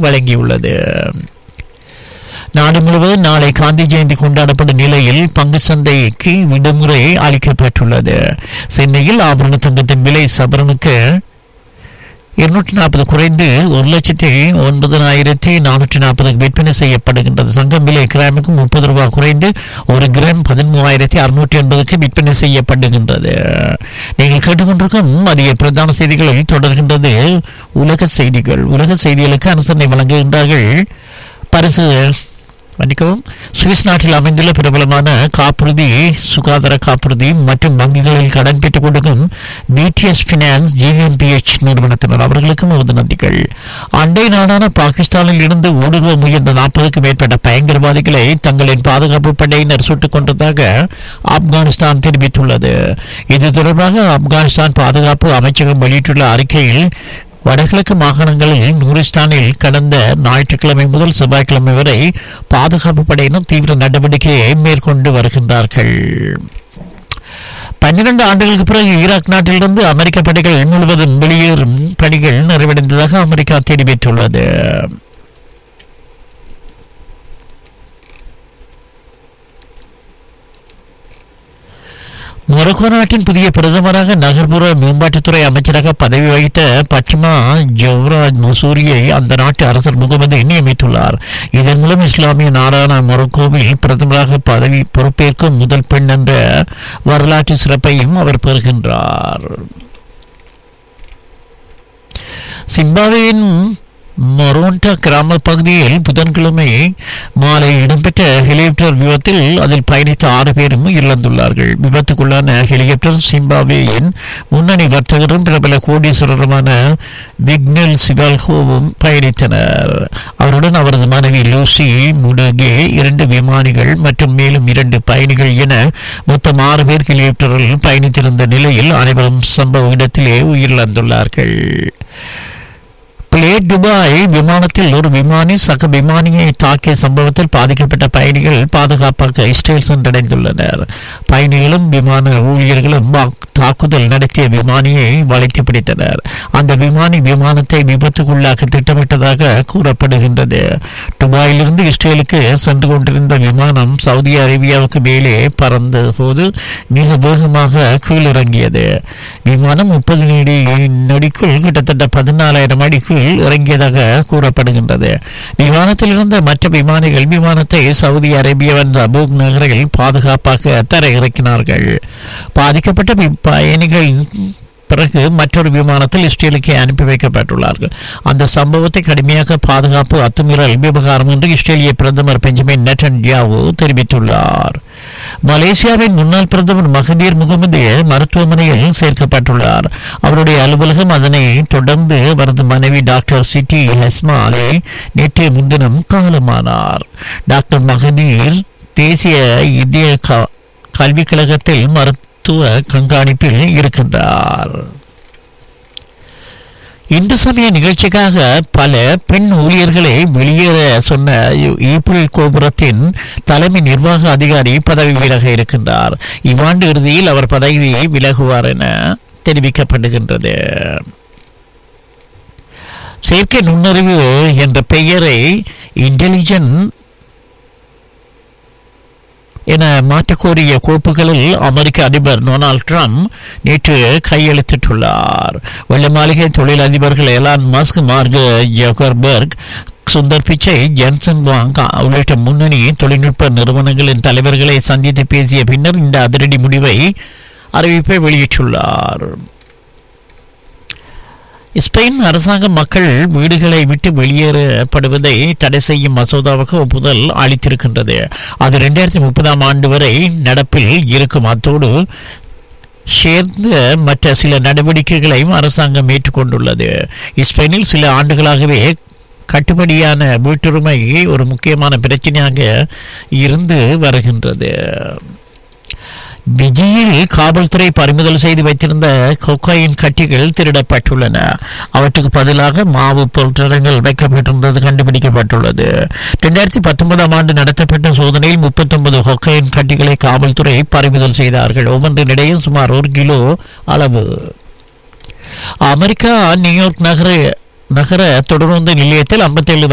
வழங்கியுள்ளது நாடு முழுவதும் நாளை காந்தி ஜெயந்தி கொண்டாடப்படும் நிலையில் பங்கு சந்தைக்கு விடுமுறை அளிக்கப்பட்டுள்ளது சென்னையில் ஆபரண தங்கத்தின் விலை சவரனுக்கு இருநூற்றி நாற்பது குறைந்து ஒரு லட்சத்தி ஒன்பதனாயிரத்தி நானூற்றி நாற்பதுக்கு விற்பனை செய்யப்படுகின்றது சங்கம் விலை கிராமுக்கு முப்பது ரூபாய் குறைந்து ஒரு கிராம் பதிமூவாயிரத்தி அறுநூற்றி எண்பதுக்கு விற்பனை செய்யப்படுகின்றது நீங்கள் கேட்டுக்கொண்டிருக்கும் அதிக பிரதான செய்திகளில் தொடர்கின்றது உலக செய்திகள் உலக செய்திகளுக்கு அனுசரணை வழங்குகின்றார்கள் பரிசு மன்னிக்கவும் சுவிஸ் நாட்டில் அமைந்துள்ள பிரபலமான காப்புறுதி சுகாதார காப்புறுதி மற்றும் வங்கிகளில் கடன் பெற்றுக் கொடுக்கும் பிடிஎஸ் பினான்ஸ் ஜிஎம்பிஎச் நிறுவனத்தினர் அவர்களுக்கும் நமது நன்றிகள் அண்டை நாடான பாகிஸ்தானில் இருந்து ஊடுருவ முயன்ற நாற்பதுக்கும் மேற்பட்ட பயங்கரவாதிகளை தங்களின் பாதுகாப்பு படையினர் சுட்டுக் கொண்டதாக ஆப்கானிஸ்தான் தெரிவித்துள்ளது இது தொடர்பாக ஆப்கானிஸ்தான் பாதுகாப்பு அமைச்சகம் வெளியிட்டுள்ள அறிக்கையில் வடகிழக்கு மாகாணங்களில் நூரிஸ்தானில் கடந்த ஞாயிற்றுக்கிழமை முதல் செவ்வாய்க்கிழமை வரை பாதுகாப்பு படையினர் தீவிர நடவடிக்கையை மேற்கொண்டு வருகின்றார்கள் பன்னிரண்டு ஆண்டுகளுக்கு பிறகு ஈராக் நாட்டிலிருந்து அமெரிக்க படைகள் முழுவதும் வெளியேறும் பணிகள் நிறைவடைந்ததாக அமெரிக்கா தெரிவித்துள்ளது மொரோக்கோ நாட்டின் புதிய பிரதமராக நகர்ப்புற மேம்பாட்டுத்துறை அமைச்சராக பதவி வகித்த பச்சிமா ஜவ்ராஜ் மசூரியை அந்த நாட்டு அரசர் முகமது நியமித்துள்ளார் இதன் மூலம் இஸ்லாமிய நாடான மொரோக்கோவில் பிரதமராக பதவி பொறுப்பேற்கும் முதல் பெண் என்ற வரலாற்று சிறப்பையும் அவர் பெறுகின்றார் சிம்பாவேயின் மொரோண்டா கிராம பகுதியில் புதன்கிழமை மாலை இடம்பெற்ற ஹெலிகாப்டர் விபத்தில் அதில் பயணித்த ஆறு பேரும் இழந்துள்ளார்கள் விபத்துக்குள்ளான ஹெலிகாப்டர் சிம்பாவேயின் முன்னணி வர்த்தகரும் பிரபல கோடீஸ்வரருமான விக்னல் சிவால்கோவும் பயணித்தனர் அவருடன் அவரது மனைவி லூசி முடகே இரண்டு விமானிகள் மற்றும் மேலும் இரண்டு பயணிகள் என மொத்தம் ஆறு பேர் ஹெலிகாப்டரில் பயணித்திருந்த நிலையில் அனைவரும் சம்பவ இடத்திலே உயிரிழந்துள்ளார்கள் பிளேட் துபாய் விமானத்தில் ஒரு விமானி சக விமானியை தாக்கிய சம்பவத்தில் பாதிக்கப்பட்ட பயணிகள் பாதுகாப்பாக இஸ்ரேல் சென்றடைந்துள்ளனர் பயணிகளும் விமான ஊழியர்களும் தாக்குதல் நடத்திய விமானியை வளைத்து பிடித்தனர் அந்த விமானி விமானத்தை விபத்துக்குள்ளாக திட்டமிட்டதாக கூறப்படுகின்றது துபாயிலிருந்து இஸ்ரேலுக்கு சென்று கொண்டிருந்த விமானம் சவுதி அரேபியாவுக்கு மேலே பறந்த போது மிக வேகமாக கீழிறங்கியது விமானம் முப்பது நொடி நொடிக்குள் கிட்டத்தட்ட பதினாலாயிரம் அடிக்குள் இறங்கியதாக கூறப்படுகின்றது விமானத்தில் இருந்த மற்ற விமானிகள் விமானத்தை சவுதி அரேபியாவின் தபூக் நகரில் பாதுகாப்பாக தரையிறக்கினார்கள் பாதிக்கப்பட்ட பயணிகள் பிறகு மற்றொரு விமானத்தில் இஸ்ரேலுக்கு அனுப்பி வைக்கப்பட்டுள்ளார்கள் அந்த சம்பவத்தை கடுமையாக பாதுகாப்பு அத்துமீறல் விவகாரம் என்று இஸ்ரேலிய பிரதமர் பெஞ்சமின் நெட்டன்யாவு தெரிவித்துள்ளார் மலேசியாவின் முன்னாள் பிரதமர் மகதீர் முகமது மருத்துவமனையில் சேர்க்கப்பட்டுள்ளார் அவருடைய அலுவலகம் அதனை தொடர்ந்து அவரது மனைவி டாக்டர் சிட்டி ஹெஸ்மா அலி நேற்று முன்தினம் காலமானார் டாக்டர் மகதீர் தேசிய இதய கல்விக் கழகத்தில் மருத்துவ கண்காணிப்பில் இருக்கின்றார் இந்து சமய நிகழ்ச்சிக்காக பல பெண் ஊழியர்களை வெளியேற சொன்ன ஈப்பிள் கோபுரத்தின் தலைமை நிர்வாக அதிகாரி பதவி விலக இருக்கின்றார் இவ்வாண்டு இறுதியில் அவர் பதவியை விலகுவார் என தெரிவிக்கப்படுகின்றது செயற்கை நுண்ணறிவு என்ற பெயரை இன்டெலிஜென்ட் என மாற்றக்கோரிய கோப்புகளில் அமெரிக்க அதிபர் டொனால்ட் ட்ரம்ப் நேற்று கையெழுத்திட்டுள்ளார் வெள்ள மாளிகை தொழிலதிபர்கள் Elon Musk Mark Zuckerberg Sundar Pichai Jensen வாங் உள்ளிட்ட முன்னணி தொழில்நுட்ப நிறுவனங்களின் தலைவர்களை சந்தித்து பேசிய பின்னர் இந்த அதிரடி முடிவை அறிவிப்பை வெளியிட்டுள்ளார் ஸ்பெயின் அரசாங்கம் மக்கள் வீடுகளை விட்டு வெளியேறப்படுவதை தடை செய்யும் மசோதாவுக்கு ஒப்புதல் அளித்திருக்கின்றது அது இரண்டாயிரத்தி முப்பதாம் ஆண்டு வரை நடப்பில் இருக்கும் அத்தோடு சேர்ந்த மற்ற சில நடவடிக்கைகளையும் அரசாங்கம் ஏற்றுக்கொண்டுள்ளது ஸ்பெயினில் சில ஆண்டுகளாகவே கட்டுப்படியான வீட்டுரிமை ஒரு முக்கியமான பிரச்சனையாக இருந்து வருகின்றது விஜயில் காவல்துறை பறிமுதல் செய்து வைத்திருந்த கொக்காயின் கட்டிகள் திருடப்பட்டுள்ளன அவற்றுக்கு பதிலாக மாவு பொருட்கள் வைக்கப்பட்டிருந்தது கண்டுபிடிக்கப்பட்டுள்ளது இரண்டாயிரத்தி பத்தொன்பதாம் ஆண்டு நடத்தப்பட்ட சோதனையில் முப்பத்தொன்பது கொக்கையின் கட்டிகளை காவல்துறை பறிமுதல் செய்தார்கள் ஒவ்வொன்றினிடையே சுமார் ஒரு கிலோ அளவு அமெரிக்கா நியூயார்க் நகர நகர தொடர்ந்து நிலையத்தில் ஐம்பத்தேழு